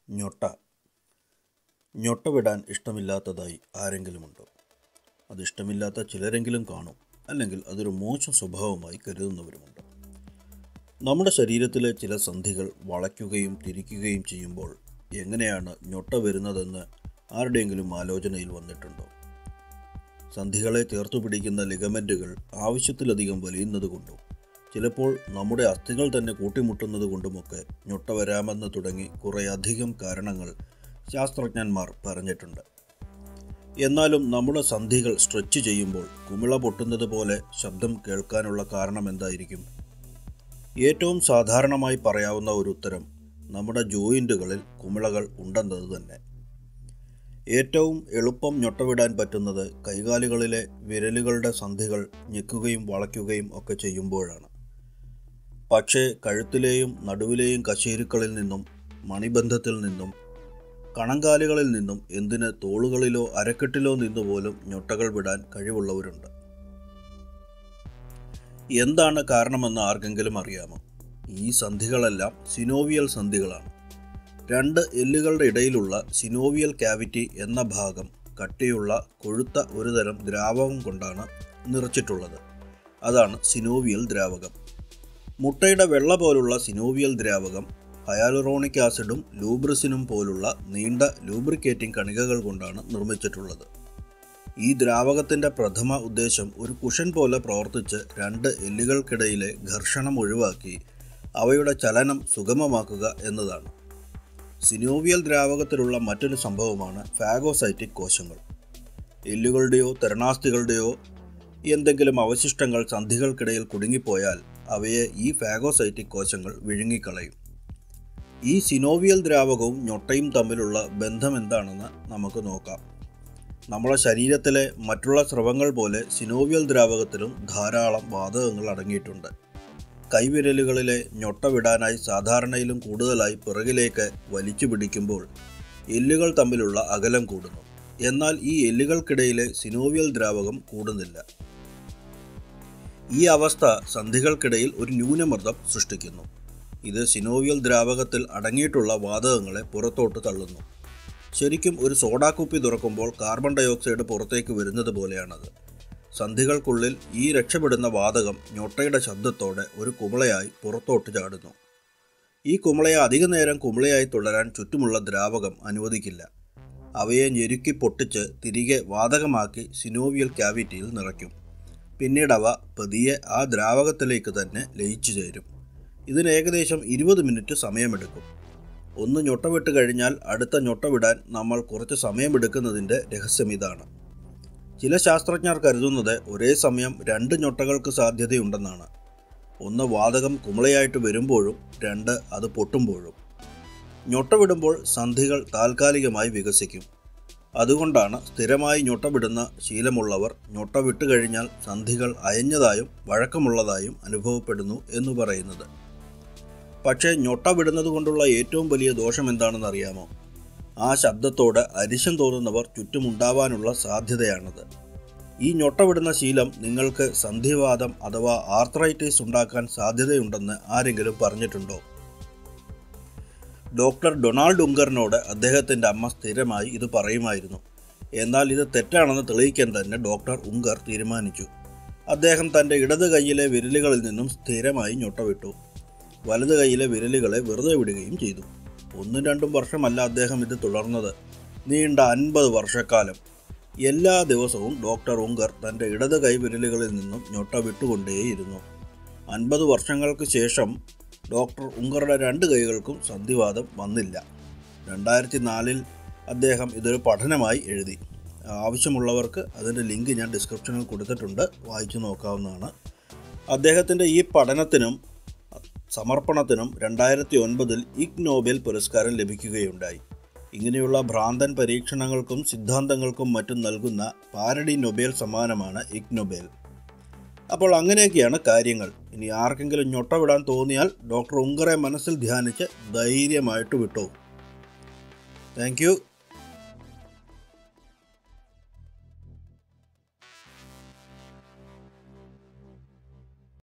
ഞൊട്ട ഞൊട്ട വിടാൻ ഇഷ്ടമില്ലാത്തതായി ആരെങ്കിലുമുണ്ടോ അത് ഇഷ്ടമില്ലാത്ത ചിലരെങ്കിലും കാണും അല്ലെങ്കിൽ അതൊരു മോശം സ്വഭാവമായി കരുതുന്നവരുമുണ്ട് നമ്മുടെ ശരീരത്തിലെ ചില സന്ധികൾ വളയ്ക്കുകയും തിരിക്കുകയും ചെയ്യുമ്പോൾ എങ്ങനെയാണ് ഞൊട്ട വരുന്നതെന്ന് ആരുടെയെങ്കിലും ആലോചനയിൽ വന്നിട്ടുണ്ടോ സന്ധികളെ ചേർത്തു പിടിക്കുന്ന ലിഗമെൻറ്റുകൾ ആവശ്യത്തിലധികം വലിയുന്നത് കൊണ്ടും ചിലപ്പോൾ നമ്മുടെ അസ്ഥികൾ തന്നെ കൂട്ടിമുട്ടുന്നത് കൊണ്ടുമൊക്കെ ഞൊട്ട വരാമെന്ന് തുടങ്ങി കുറേയധികം കാരണങ്ങൾ ശാസ്ത്രജ്ഞന്മാർ പറഞ്ഞിട്ടുണ്ട് എന്നാലും നമ്മുടെ സന്ധികൾ സ്ട്രെച്ച് ചെയ്യുമ്പോൾ കുമിള പൊട്ടുന്നത് പോലെ ശബ്ദം കേൾക്കാനുള്ള കാരണം എന്തായിരിക്കും ഏറ്റവും സാധാരണമായി പറയാവുന്ന ഒരു ഉത്തരം നമ്മുടെ ജോയിൻറ്റുകളിൽ കുമിളകൾ ഉണ്ടെന്നത് തന്നെ ഏറ്റവും എളുപ്പം ഞൊട്ടവിടാൻ പറ്റുന്നത് കൈകാലുകളിലെ വിരലുകളുടെ സന്ധികൾ ഞെക്കുകയും വളയ്ക്കുകയും ഒക്കെ ചെയ്യുമ്പോഴാണ് പക്ഷേ കഴുത്തിലെയും നടുവിലെയും കശേരുക്കളിൽ നിന്നും മണിബന്ധത്തിൽ നിന്നും കണങ്കാലുകളിൽ നിന്നും എന്തിന് തോളുകളിലോ അരക്കെട്ടിലോ നിന്നുപോലും ഞൊട്ടകൾ വിടാൻ കഴിവുള്ളവരുണ്ട് എന്താണ് കാരണമെന്ന് ആർക്കെങ്കിലും അറിയാമോ ഈ സന്ധികളെല്ലാം സിനോവിയൽ സന്ധികളാണ് രണ്ട് എല്ലുകളുടെ ഇടയിലുള്ള സിനോവിയൽ കാവിറ്റി എന്ന ഭാഗം കട്ടിയുള്ള കൊഴുത്ത ഒരുതരം ദ്രാവകം കൊണ്ടാണ് നിറച്ചിട്ടുള്ളത് അതാണ് സിനോവിയൽ ദ്രാവകം മുട്ടയുടെ വെള്ള പോലുള്ള സിനോവിയൽ ദ്രാവകം ഹയാലുറോണിക് ആസിഡും ലൂബ്രിസിനും പോലുള്ള നീണ്ട ലൂബ്രിക്കേറ്റിംഗ് കണികകൾ കൊണ്ടാണ് നിർമ്മിച്ചിട്ടുള്ളത് ഈ ദ്രാവകത്തിൻ്റെ പ്രഥമ ഉദ്ദേശം ഒരു കുഷൻ പോലെ പ്രവർത്തിച്ച് രണ്ട് എല്ലുകൾക്കിടയിലെ ഘർഷണം ഒഴിവാക്കി അവയുടെ ചലനം സുഗമമാക്കുക എന്നതാണ് സിനോവിയൽ ദ്രാവകത്തിലുള്ള മറ്റൊരു സംഭവമാണ് ഫാഗോസൈറ്റിക് കോശങ്ങൾ എല്ലുകളുടെയോ തരണാസ്ഥികളുടെയോ എന്തെങ്കിലും അവശിഷ്ടങ്ങൾ സന്ധികൾക്കിടയിൽ കുടുങ്ങിപ്പോയാൽ അവയെ ഈ ഫാഗോസൈറ്റിക് കോശങ്ങൾ വിഴുങ്ങിക്കളയും ഈ സിനോവിയൽ ദ്രാവകവും ഞൊട്ടയും തമ്മിലുള്ള ബന്ധം എന്താണെന്ന് നമുക്ക് നോക്കാം നമ്മുടെ ശരീരത്തിലെ മറ്റുള്ള സ്രവങ്ങൾ പോലെ സിനോവിയൽ ദ്രാവകത്തിലും ധാരാളം വാതകങ്ങൾ അടങ്ങിയിട്ടുണ്ട് കൈവിരലുകളിലെ ഞൊട്ട വിടാനായി സാധാരണയിലും കൂടുതലായി പിറകിലേക്ക് വലിച്ചു പിടിക്കുമ്പോൾ എല്ലുകൾ തമ്മിലുള്ള അകലം കൂടുന്നു എന്നാൽ ഈ എല്ലുകൾക്കിടയിലെ സിനോവിയൽ ദ്രാവകം കൂടുന്നില്ല ഈ അവസ്ഥ സന്ധികൾക്കിടയിൽ ഒരു ന്യൂനമർദ്ദം സൃഷ്ടിക്കുന്നു ഇത് സിനോവിയൽ ദ്രാവകത്തിൽ അടങ്ങിയിട്ടുള്ള വാതകങ്ങളെ പുറത്തോട്ട് തള്ളുന്നു ശരിക്കും ഒരു സോഡാ കുപ്പി തുറക്കുമ്പോൾ കാർബൺ ഡയോക്സൈഡ് പുറത്തേക്ക് വരുന്നത് പോലെയാണത് സന്ധികൾക്കുള്ളിൽ ഈ രക്ഷപ്പെടുന്ന വാതകം ഞൊട്ടയുടെ ശബ്ദത്തോടെ ഒരു കുമിളയായി പുറത്തോട്ട് ചാടുന്നു ഈ കുമിളയെ അധിക നേരം കുമിളയായി തുടരാൻ ചുറ്റുമുള്ള ദ്രാവകം അനുവദിക്കില്ല അവയെ ഞെരുക്കി പൊട്ടിച്ച് തിരികെ വാതകമാക്കി സിനോവിയൽ ക്യാവിറ്റിയിൽ നിറയ്ക്കും പിന്നീട് അവ പതിയെ ആ ദ്രാവകത്തിലേക്ക് തന്നെ ലയിച്ചു ചേരും ഇതിന് ഏകദേശം ഇരുപത് മിനിറ്റ് സമയമെടുക്കും ഒന്ന് ഞൊട്ട വിട്ട് കഴിഞ്ഞാൽ അടുത്ത ഞൊട്ട വിടാൻ നമ്മൾ കുറച്ച് സമയമെടുക്കുന്നതിൻ്റെ രഹസ്യം ഇതാണ് ചില ശാസ്ത്രജ്ഞർ കരുതുന്നത് ഒരേ സമയം രണ്ട് ഞൊട്ടകൾക്ക് സാധ്യതയുണ്ടെന്നാണ് ഒന്ന് വാതകം കുമിളയായിട്ട് വരുമ്പോഴും രണ്ട് അത് പൊട്ടുമ്പോഴും ഞൊട്ട വിടുമ്പോൾ സന്ധികൾ താൽക്കാലികമായി വികസിക്കും അതുകൊണ്ടാണ് സ്ഥിരമായി ഞൊട്ട വിടുന്ന ശീലമുള്ളവർ ഞൊട്ട വിട്ടു കഴിഞ്ഞാൽ സന്ധികൾ അയഞ്ഞതായും വഴക്കമുള്ളതായും അനുഭവപ്പെടുന്നു എന്ന് പറയുന്നത് പക്ഷേ ഞൊട്ട വിടുന്നത് കൊണ്ടുള്ള ഏറ്റവും വലിയ ദോഷം എന്താണെന്ന് അറിയാമോ ആ ശബ്ദത്തോട് അരിശം തോന്നുന്നവർ ചുറ്റുമുണ്ടാവാനുള്ള സാധ്യതയാണത് ഈ ഞൊട്ട വിടുന്ന ശീലം നിങ്ങൾക്ക് സന്ധിവാദം അഥവാ ആർത്രൈറ്റിസ് ഉണ്ടാക്കാൻ സാധ്യതയുണ്ടെന്ന് ആരെങ്കിലും പറഞ്ഞിട്ടുണ്ടോ ഡോക്ടർ ഡൊണാൾഡ് ഉങ്കറിനോട് അദ്ദേഹത്തിൻ്റെ അമ്മ സ്ഥിരമായി ഇത് പറയുമായിരുന്നു എന്നാൽ ഇത് തെറ്റാണെന്ന് തെളിയിക്കാൻ തന്നെ ഡോക്ടർ ഉങ്കർ തീരുമാനിച്ചു അദ്ദേഹം തൻ്റെ ഇടത് കൈയിലെ വിരലുകളിൽ നിന്നും സ്ഥിരമായി ഞൊട്ടവിട്ടു വലത് കൈയിലെ വിരലുകളെ വെറുതെ വിടുകയും ചെയ്തു ഒന്നും രണ്ടും വർഷമല്ല അദ്ദേഹം ഇത് തുടർന്നത് നീണ്ട അൻപത് വർഷക്കാലം എല്ലാ ദിവസവും ഡോക്ടർ ഉങ്കർ തൻ്റെ ഇടത് കൈ വിരലുകളിൽ നിന്നും ഞൊട്ട വിട്ടുകൊണ്ടേയിരുന്നു അൻപത് വർഷങ്ങൾക്ക് ശേഷം ഡോക്ടർ ഉങ്കറുടെ രണ്ട് കൈകൾക്കും സന്ധിവാദം വന്നില്ല രണ്ടായിരത്തി നാലിൽ അദ്ദേഹം ഇതൊരു പഠനമായി എഴുതി ആവശ്യമുള്ളവർക്ക് അതിൻ്റെ ലിങ്ക് ഞാൻ ഡിസ്ക്രിപ്ഷനിൽ കൊടുത്തിട്ടുണ്ട് വായിച്ചു നോക്കാവുന്നതാണ് അദ്ദേഹത്തിൻ്റെ ഈ പഠനത്തിനും സമർപ്പണത്തിനും രണ്ടായിരത്തി ഒൻപതിൽ ഇഗ് നോബൽ പുരസ്കാരം ലഭിക്കുകയുണ്ടായി ഇങ്ങനെയുള്ള ഭ്രാന്തൻ പരീക്ഷണങ്ങൾക്കും സിദ്ധാന്തങ്ങൾക്കും മറ്റും നൽകുന്ന പാരഡി നൊബേൽ സമ്മാനമാണ് ഇഗ് നൊബേൽ അപ്പോൾ അങ്ങനെയൊക്കെയാണ് കാര്യങ്ങൾ ഇനി ആർക്കെങ്കിലും ഞൊട്ട വിടാൻ തോന്നിയാൽ ഡോക്ടർ ഉങ്കറെ മനസ്സിൽ ധ്യാനിച്ച് ധൈര്യമായിട്ട് വിട്ടോ താങ്ക് യു